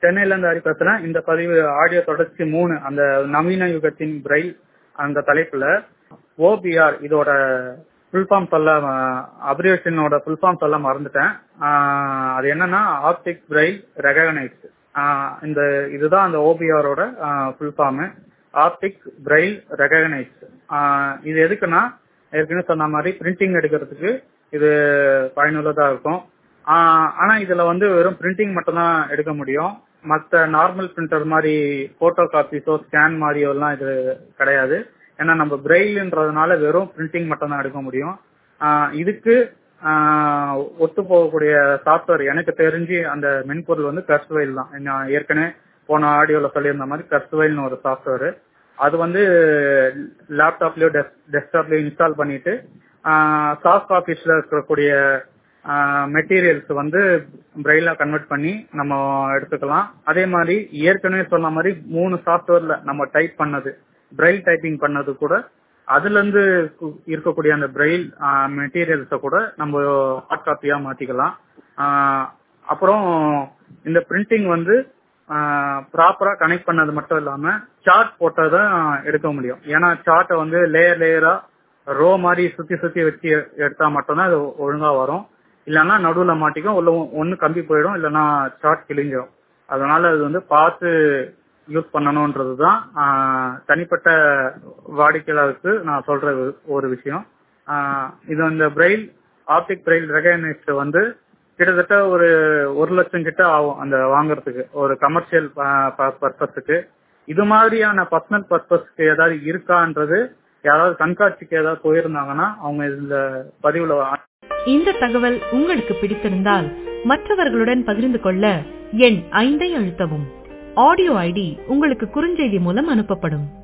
சென்னையில இருந்து ஹரி பேசுறேன் இந்த பதிவு ஆடியோ தொடர்ச்சி மூணு அந்த நவீன யுகத்தின் பிரைல் அந்த தலைப்புல ஓபிஆர் இதோட ஃபுல் ஃபார்ம் சொல்ல அப்ரிவேஷனோட ஃபுல் ஃபார்ம் சொல்ல மறந்துட்டேன் ஆஹ் அது என்னன்னா ஆப்டிக் பிரைல் ரெகனைஸ் இந்த இதுதான் அந்த ஓபிஆரோட full form optic braille recognise இது எதுக்குன்னா ஏற்கனவே சொன்ன மாதிரி பிரிண்டிங் எடுக்கிறதுக்கு இது பயனுள்ளதா இருக்கும் ஆஹ் ஆனா இதுல வந்து வெறும் பிரிண்டிங் மட்டும் தான் எடுக்க முடியும் மற்ற நார்மல் பிரிண்டர் மாதிரி போட்டோ காப்பீஸோ ஸ்கேன் மாதிரியோ எல்லாம் இது கிடையாது ஏன்னா நம்ம பிரெயில்ன்றதுனால வெறும் பிரிண்டிங் மட்டும் தான் எடுக்க முடியும் ஆஹ் இதுக்கு ஆஹ் ஒத்து போகக்கூடிய சாஃப்ட்வேர் எனக்கு தெரிஞ்சு அந்த மென்பொருள் வந்து கர்ஸ்வைல் தான் நான் ஏற்கனவே போன ஆடியோல சொல்லியிருந்த மாதிரி கர்ஸ்வைல்னு ஒரு சாஃப்ட்வேர் அது வந்து லேப்டாப்லயோ டெஸ்க்டாப்லயோ இன்ஸ்டால் பண்ணிட்டு சாஃப்ட் காப்பீஸ்ல இருக்கக்கூடிய மெட்டீரியல்ஸ் வந்து பிரெயிலா கன்வெர்ட் பண்ணி நம்ம எடுத்துக்கலாம் அதே மாதிரி ஏற்கனவே சொன்ன மாதிரி மூணு சாஃப்ட்வேர்ல நம்ம டைப் பண்ணது பிரெயில் டைப்பிங் பண்ணது கூட அதுல இருந்து இருக்கக்கூடிய அந்த பிரெயில் மெட்டீரியல்ஸ கூட நம்ம ஹார்ட் காப்பியா மாத்திக்கலாம் அப்புறம் இந்த பிரிண்டிங் வந்து ப்ராப்பரா கனெக்ட் பண்ணது மட்டும் இல்லாம சார்ட் போட்டதான் எடுக்க முடியும் ஏன்னா சார்ட்டை வந்து லேயர் லேயரா ரோ மாதிரி சுத்தி சுத்தி வச்சு எடுத்தா மட்டும்தான் அது ஒழுங்கா வரும் இல்லைன்னா நடுவுல மாட்டிக்கும் உள்ள ஒன்னு கம்பி போயிடும் இல்லைன்னா சார்ட் கிழிஞ்சிடும் அதனால அது வந்து பார்த்து யூஸ் பண்ணணும்ன்றது தான் தனிப்பட்ட வாடிக்கையாளருக்கு நான் சொல்ற ஒரு விஷயம் இது அந்த பிரெயில் ஆப்டிக் பிரெயில் ரெகனைஸ்ட் வந்து கிட்டத்தட்ட ஒரு ஒரு லட்சம் கிட்ட ஆகும் அந்த வாங்குறதுக்கு ஒரு கமர்ஷியல் பர்பஸுக்கு இது மாதிரியான பர்சனல் பர்பஸ்க்கு ஏதாவது இருக்கான்றது யாராவது கண்காட்சிக்கு ஏதாவது போயிருந்தாங்கன்னா அவங்க இந்த பதிவுல இந்த தகவல் உங்களுக்கு பிடித்திருந்தால் மற்றவர்களுடன் பகிர்ந்து கொள்ள எண் ஐந்தை அழுத்தவும் ஆடியோ ஐடி உங்களுக்கு குறுஞ்செய்தி மூலம் அனுப்பப்படும்